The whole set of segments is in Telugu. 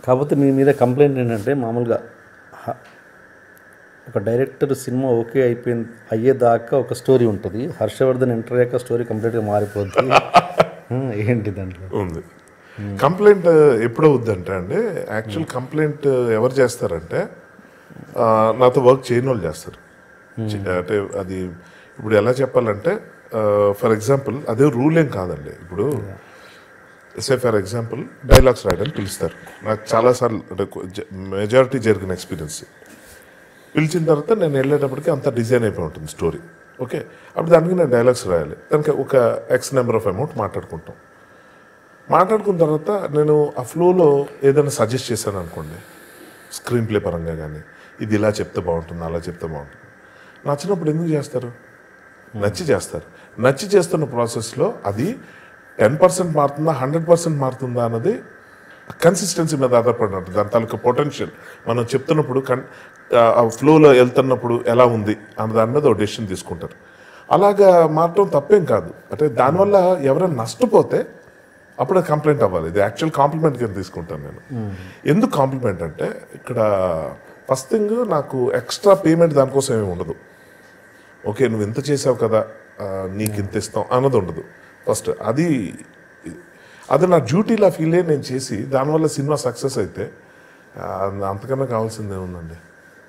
కాకపోతే మీ మీద కంప్లైంట్ ఏంటంటే మామూలుగా హ- ఒక డైరెక్టర్ సినిమా ఓకే అయిపోయింది అయ్యేదాకా ఒక స్టోరీ ఉంటుంది హర్షవర్ధన్ ఎంటర్ అయ్యాక స్టోరీ కంప్లీట్గా మారిపోతుంది ఆ, ఏంటి దాంట్లో ఉంది కంప్లైంట్ ఎప్పుడు అవుద్దంటే అండి యాక్చువల్ కంప్లైంట్ ఎవరు చేస్తారంటే ఆ, నాతో వర్క్ చేయని వాళ్ళు చేస్తారు చి- అంటే అది ఇప్పుడు ఎలా చెప్పాలంటే ఫర్ ఎగ్జాంపుల్ అదే రూల్ ఏం కాదండి ఇప్పుడు సే ఫర్ ఎగ్జాంపుల్ డైలాగ్స్ రాయడానికి పిలుస్తారు నాకు చాలాసార్లు అంటే మెజారిటీ జరిగిన ఎక్స్పీరియన్స్ పిలిచిన తర్వాత నేను వెళ్ళేటప్పటికి అంత డిజైన్ అయిపోయి ఉంటుంది స్టోరీ ఓకే అప్పుడు దానికి నేను డైలాగ్స్ రాయాలి దానికి ఒక ఎక్స్ నెంబర్ ఆఫ్ అమౌంట్ మాట్లాడుకుంటాం మాట్లాడుకున్న తర్వాత నేను ఆ ఫ్లోలో ఏదైనా సజెస్ట్ చేశాను అనుకోండి స్క్రీన్ ప్లే పరంగా కానీ ఇది ఇలా చెప్తే బాగుంటుంది అలా చెప్తే బాగుంటుంది నచ్చినప్పుడు ఎందుకు చేస్తారు నచ్చి చేస్తారు నచ్చి చేస్తున్న ప్రాసెస్లో అది టెన్ పర్సెంట్ మారుతుందా హండ్రెడ్ పర్సెంట్ మారుతుందా అన్నది కన్సిస్టెన్సీ మీద ఆధారపడి ఉంటుంది దాని తాలూకా పొటెన్షియల్ మనం చెప్తున్నప్పుడు కన్ ఆ ఫ్లోలో వెళ్తున్నప్పుడు ఎలా ఉంది అన్న దాని మీద ఒక డెసిషన్ తీసుకుంటారు అలాగా మారటం తప్పేం కాదు అంటే దానివల్ల ఎవరైనా నష్టపోతే అప్పుడు కంప్లైంట్ అవ్వాలి ఇది యాక్చువల్ కాంప్లిమెంట్ కింద తీసుకుంటాను నేను ఎందుకు కాంప్లిమెంట్ అంటే ఇక్కడ ఫస్ట్ థింగ్ నాకు ఎక్స్ట్రా పేమెంట్ దానికోసం ఏమి ఉండదు ఓకే నువ్వు ఇంత చేసావు కదా ఆ, నీకు ఇంత ఇస్తాం అన్నది ఉండదు ఫస్ట్ అది అది నా డ్యూటీలా ఫీల్ అయ్యి నేను చేసి దానివల్ల సినిమా సక్సెస్ అయితే ఆ, అంతకన్నా కావాల్సిందే ఉందండి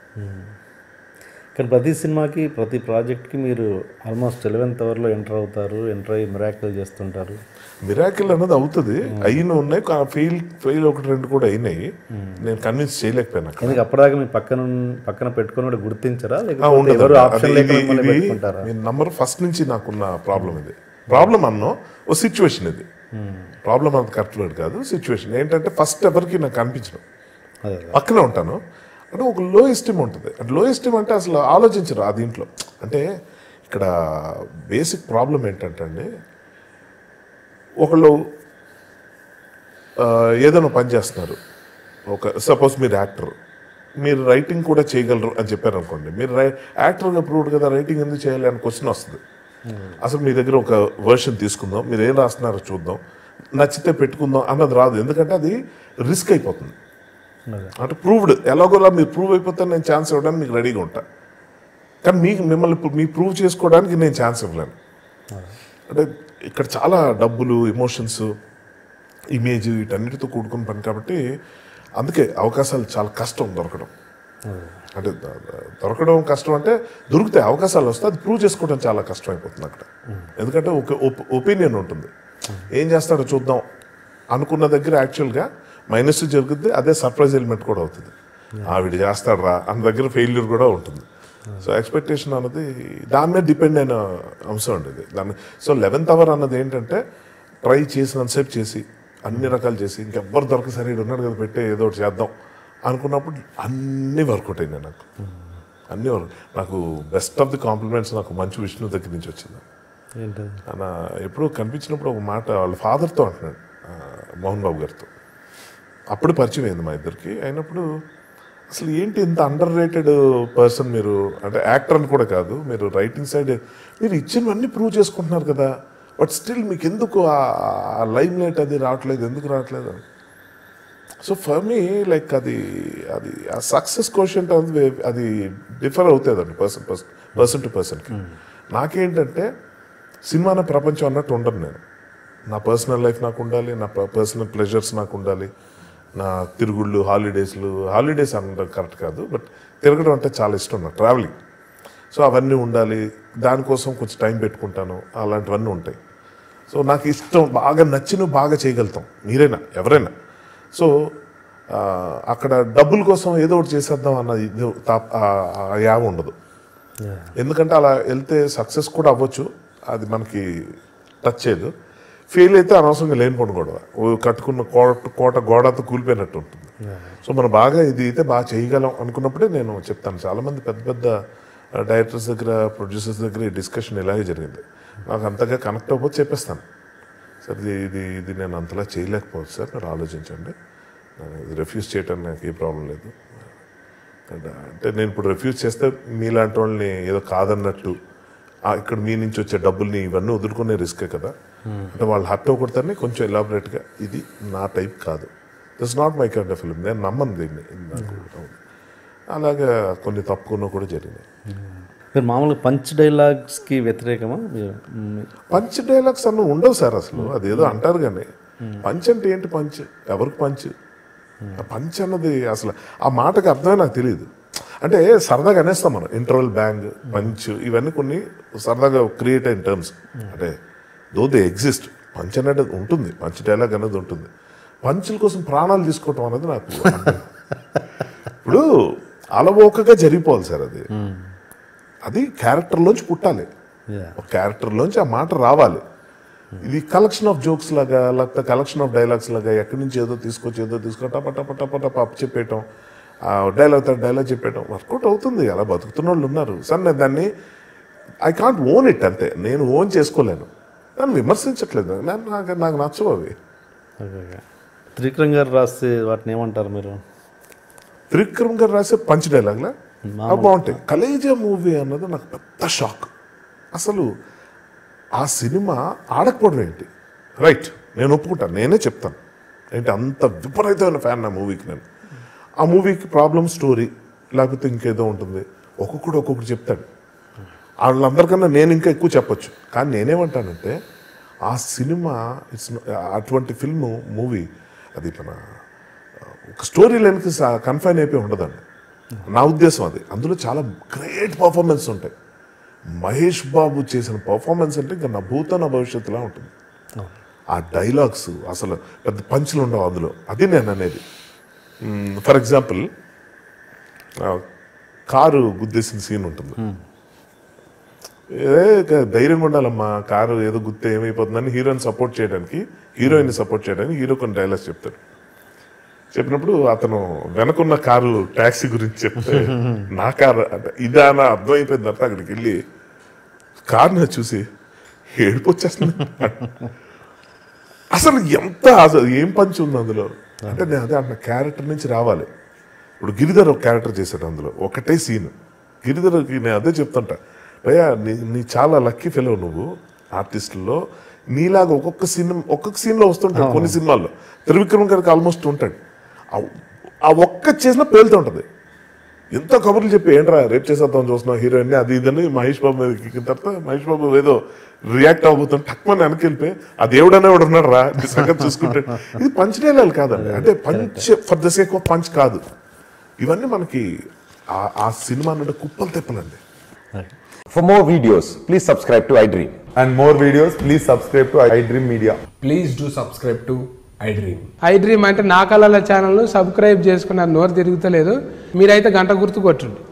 కానీ ప్రతి సినిమాకి ప్రతి ప్రాజెక్ట్కి మీరు ఆల్మోస్ట్ ఎలెవెన్త్ అవర్లో ఎంటర్ అవుతారు ఎంటర్ అయ్యి మిరాకిల్ చేస్తుంటారు మిరాకిల్ అన్నది అవుతుంది అయిన ఉన్నాయి ఫెయిల్ ఫెయిల్ ఒకటి రెండు కూడా అయినాయి నేను కన్విన్స్ చేయలేకపోయినా ఎందుకు అప్పటిదాకా మీ పక్కన ఉన్న- పక్కన పెట్టుకుని కూడా గుర్తించరా ఆ, లేకపోతే ఉండదు. ఎవరు అది ఆప్షన్ ఇది- లేకుండా మిమ్మల్ని ఇది పెట్టుకుంటారా మీ నంబర్ ఫస్ట్ నుంచి నాకున్న ప్రాబ్లం ఇది ప్రాబ్లం అన్నో ఓ సిచ్యువేషన్ ఇది ప్రాబ్లం అంత కరెక్ట్ వర్డ్ కాదు సిచ్యువేషన్ ఏంటంటే ఫస్ట్ ఎవరికి నాకు కనిపించడం అదే అదే. పక్కనే ఉంటాను అంటే ఒక లో ఎస్టీమ్ ఉంటుంది అంటే లో ఎస్టీమ్ అంటే అసలు ఆలోచించరు ఆ దీంట్లో అంటే ఇక్కడ బేసిక్ ప్రాబ్లం ఏంటంటే అండి ఒకళ్ళు ఆ, ఏదైనా పని చేస్తున్నారు ఒక సపోజ్ మీరు యాక్టర్ మీరు రైటింగ్ కూడా చేయగలరు అని చెప్పారు అనుకోండి మీరు రై యాక్టర్గా ప్రూవ్డ్ కదా రైటింగ్ ఎందుకు చేయాలి అని క్వశ్చన్ వస్తుంది అసలు మీ దగ్గర ఒక వర్షన్ తీసుకుందాం మీరు ఏం రాస్తున్నారో చూద్దాం నచ్చితే పెట్టుకుందాం అన్నది రాదు ఎందుకంటే అది రిస్క్ అయిపోతుంది అదే. అంటే ప్రూవ్డ్ ఎలాగోలా మీరు ప్రూవ్ అయిపోతే నేను ఛాన్స్ ఇవ్వడానికి మీకు రెడీగా ఉంటా కానీ మీకు మిమ్మల్ని ఇప్పుడు మీ ప్రూవ్ చేసుకోవడానికి నేను ఛాన్స్ ఇవ్వలేను అంటే ఇక్కడ చాలా డబ్బులు ఎమోషన్స్ ఇమేజ్ వీటన్నిటితో కూడుకున్న పని కాబట్టి అందుకే అవకాశాలు చాలా కష్టం దొరకడం అంటే ద- ద- దొరకడం కష్టం అంటే దొరికితే అవకాశాలు వస్తే అది ప్రూవ్ చేసుకోవడం చాలా కష్టం అయిపోతుంది అక్కడ ఎందుకంటే ఒక ఒపీనియన్ ఉంటుంది ఏం చేస్తాడో చూద్దాం అనుకున్న దగ్గర యాక్చువల్గా మైనస్ జరుగుద్ది అదే సర్ప్రైజ్ ఎలిమెంట్ కూడా అవుతుంది ఆవిడ చేస్తాడరా అన్న దగ్గర ఫెయిల్యూర్ కూడా ఉంటుంది సో ఎక్స్పెక్టేషన్ అన్నది దాని మీద డిపెండ్ అయిన అంశం అండి ఇది దాన్ని సో లెవెన్త్ అవర్ అన్నది ఏంటంటే ట్రై చేసినంతసేపు చేసి అన్ని రకాలు చేసి ఇంకెవ్వరు దొరక సరే ఈడు ఉన్నాడు కదా పెట్టే ఏదో ఒకటి చేద్దాం అనుకున్నప్పుడు అన్ని వర్కౌట్ అయినాయి నాకు అన్ని వర్క్ నాకు బెస్ట్ ఆఫ్ ది కాంప్లిమెంట్స్ నాకు మంచి విష్ణు దగ్గర నుంచి వచ్చింది ఏంటది ఆయన ఎప్పుడూ కనిపించినప్పుడు ఒక మాట వాళ్ళ ఫాదర్తో అంటున్నాడు ఆ, మోహన్ బాబు గారితో అప్పుడు పరిచయం అయింది మా ఇద్దరికి అయినప్పుడు అసలు ఏంటి ఇంత అండర్ రేటెడ్ పర్సన్ మీరు అంటే యాక్టర్ అని కూడా కాదు మీరు రైటింగ్ సైడ్ మీరు ఇచ్చినవన్నీ ప్రూవ్ చేసుకుంటున్నారు కదా బట్ స్టిల్ మీకు ఎందుకు ఆ లైమ్ లైట్ అది రావట్లేదు ఎందుకు రావట్లేదు సో ఫర్ మీ లైక్ అది అది ఆ సక్సెస్ క్వశ్చన్ అది అది డిఫర్ అవుతుంది అండి పర్సన్ పర్సన్ పర్సన్ టు పర్సన్కి నాకేంటంటే సినిమా అనే ప్రపంచం అన్నట్టు ఉండను నేను నా పర్సనల్ లైఫ్ నాకు ఉండాలి నా పర్సనల్ ప్లెజర్స్ నాకు ఉండాలి నా తిరుగుళ్ళు హాలిడేస్లు హాలిడేస్ అనడం కరెక్ట్ కాదు బట్ తిరగడం అంటే చాలా ఇష్టం నాకు ట్రావెలింగ్ సో అవన్నీ ఉండాలి దానికోసం కొంచెం టైం పెట్టుకుంటాను అలాంటివన్నీ ఉంటాయి సో నాకు ఇష్టం బాగా నచ్చినవి బాగా చేయగలుగుతాం మీరైనా ఎవరైనా సో ఆ, అక్కడ డబ్బుల కోసం ఏదో ఒకటి చేసేద్దాం అన్న ఇది తా- ఆ- ఆ యావ ఉండదు ఎందుకంటే అలా వెళ్తే సక్సెస్ కూడా అవ్వచ్చు అది మనకి టచ్ చేయదు ఫెయిల్ అయితే అనవసరంగా లేనిపోను గొడవ ఓ కట్టుకున్న కోట కోట గోడతో కూలిపోయినట్టు ఉంటుంది సో మనం బాగా ఇది అయితే బాగా చేయగలం అనుకున్నప్పుడే నేను చెప్తాను చాలామంది పెద్ద పెద్ద డైరెక్టర్స్ దగ్గర ప్రొడ్యూసర్స్ దగ్గర ఈ డిస్కషన్ ఇలాగే జరిగింది నాకు అంతగా కనెక్ట్ అవ్వకపోతే చెప్పేస్తాను సార్ ఇది ఇది ఇది నేను అంతలా చేయలేకపోవచ్చు సార్ మీరు ఆలోచించండి రిఫ్యూజ్ చేయటం నాకు ఏ ప్రాబ్లం లేదు అంటే నేను ఇప్పుడు రిఫ్యూజ్ చేస్తే మీలాంటి వాళ్ళని ఏదో కాదన్నట్టు ఆ ఇక్కడ మీ నుంచి వచ్చే డబ్బుల్ని ఇవన్నీ వదులుకునే రిస్కే కదా అంటే వాళ్ళు హర్ట్ అవ్వకూడదని కొంచెం ఎలాబరేట్గా ఇది నా టైప్ కాదు this not my kind of film నేను నమ్మను దీన్ని నాకు అలాగే కొన్ని తప్పుకున్నా కూడా జరిగినాయి మీరు మామూలుగా పంచ్ డైలాగ్స్కి వ్యతిరేకమా మీరు మ్, పంచ్ డైలాగ్స్ అన్న ఉండవు సార్ అసలు అదేదో అంటారు కానీ పంచ్ అంటే ఏంటి పంచ్ ఎవరికి పంచ్ ఆ పంచ్ అన్నది అసలు ఆ మాటకి అర్థమే నాకు తెలియదు అంటే సరదాగా అనేస్తాం మనం ఇంటర్వల్ బ్యాంగ్ పంచ్ ఇవన్నీ కొన్ని సరదాగా క్రియేట్ అయిన టర్మ్స్ అంటే దో దే ఎగ్జిస్ట్ పంచ్ అనేది ఉంటుంది పంచ్ డైలాగ్ అనేది ఉంటుంది పంచుల కోసం ప్రాణాలు తీసుకోవటం అనేది నాకు అర్థం. ఇప్పుడు అలవోకగా జరిగిపోవాలి సార్ అది అది క్యారెక్టర్లోంచి పుట్టాలి yeah. ఒక క్యారెక్టర్లోంచి ఆ మాట రావాలి ఇది కలెక్షన్ ఆఫ్ జోక్స్ లాగా లేకపోతే కలెక్షన్ ఆఫ్ డైలాగ్స్ లాగా ఎక్కడి నుంచి ఏదో తీసుకొచ్చి ఏదో తీసుకొని టప టప టప టప అప్ చెప్పేయటం ఆ డైలాగ్ తర్వాత డైలాగ్ చెప్పేయటం వర్కౌట్ అవుతుంది అలా బతుకుతున్న వాళ్ళు ఉన్నారు సార్ నేను దాన్ని ఐ కాంట్ ఓన్ ఇట్ అంతే నేను ఓన్ చేసుకోలేను దాన్ని విమర్శించట్లేదు నేను నాకు నాకు నచ్చవు అవి ఓకే ఓకే త్రివిక్రమ్ గారు రాస్తే వాటిని ఏమంటారు మీరు త్రివిక్రమ్ గారు రాసే పంచ్ డైలాగ్లా అవి బాగుంటాయి కలేజా మూవీ అన్నది నాకు పెద్ద షాక్ అసలు ఆ సినిమా ఆడకపోవడం ఏంటి రైట్ నేను ఒప్పుకుంటాను నేనే చెప్తాను ఏంటి అంత విపరీతమైన ఫ్యాన్ నా మూవీకి నేను ఆ మూవీకి ప్రాబ్లమ్ స్టోరీ లేకపోతే ఇంకేదో ఉంటుంది ఒక్కొక్కడు ఒక్కొక్కటి చెప్తాడు వాళ్ళందరికన్నా నేను ఇంకా ఎక్కువ చెప్పొచ్చు కానీ నేనేమంటానంటే ఆ సినిమా ఇట్స్ అటువంటి ఫిల్మ్ మూవీ అది మన ఒక స్టోరీ లైన్కి కన్ఫైన్ అయిపోయి ఉండదండి నా ఉద్దేశం అది అందులో చాలా గ్రేట్ పర్ఫార్మెన్స్ ఉంటాయి మహేష్ బాబు చేసిన పర్ఫార్మెన్స్ అంటే ఇంకా నా భూత నా భవిష్యత్తులా ఉంటుంది ఆ డైలాగ్స్ అసలు పెద్ద పంచులు ఉండవు అందులో అది నేను అనేది ఫర్ ఎగ్జాంపుల్ కారు గుద్దేసిన సీన్ ఉంటుంది ఏ క- ధైర్యంగా ఉండాలమ్మా కారు ఏదో గుర్తే ఏమైపోతుందని హీరోని సపోర్ట్ చేయడానికి హీరోయిన్ సపోర్ట్ చేయడానికి హీరో కొన్ని డైలాగ్స్ చెప్తాడు చెప్పినప్పుడు అతను వెనకున్న కారు ట్యాక్సీ గురించి చెప్తే నా కారు అంటే ఇదా అని అర్థమైపోయిన తర్వాత అక్కడికి వెళ్ళి కార్ని చూసి ఏడుపు వచ్చేస్తుంది అసలు ఎంత అసలు ఏం పంచి ఉంది అందులో అంటే నేను అదే అంటున్న క్యారెక్టర్ నుంచి రావాలి ఇప్పుడు గిరిధర్ ఒక క్యారెక్టర్ చేశాడు అందులో ఒకటే సీన్ గిరిధర్కి నేను అదే చెప్తుంటా భయ్యా నీ నీ చాలా లక్కీ ఫెలో నువ్వు ఆర్టిస్టుల్లో నీలాగా ఒక్కొక్క సీన్ ఒక్కొక్క సీన్లో వస్తుంటాడు కొన్ని సినిమాల్లో త్రివిక్రమ్ గారికి ఆల్మోస్ట్ ఉంటాడు ఆ- ఆ ఒక్క చేసిన పేలుతూ ఉంటుంది ఎంత కబుర్లు చెప్పి ఏంట్రా రేపు చేసేద్దాం చూస్తున్నాం హీరోయిన్ అది ఇదని మహేష్ బాబు మీద ఎక్కిన తర్వాత మహేష్ బాబు ఏదో రియాక్ట్ అవబోతుంది టక్మని వెనకెళ్ళిపోయి ఆ దేవుడనే వాడు ఉన్నాడు రా నీ సంగతి చూసుకుంటే ఇది పంచ్ డైలాగ్ కాదండి అంటే punch for the sake of punch కాదు ఇవన్నీ మనకి ఆ- ఆ సినిమా అంటే కుప్పలు తెప్పలండి For more videos, please subscribe to iDream. and more videos, please subscribe to iDream Media. please do subscribe to iDream. IDream అంటే నా కళల ఛానల్ను సబ్స్క్రైబ్ చేసుకున్న నోరు తిరుగుతలేదు మీరైతే గంట గుర్తు కొట్టండి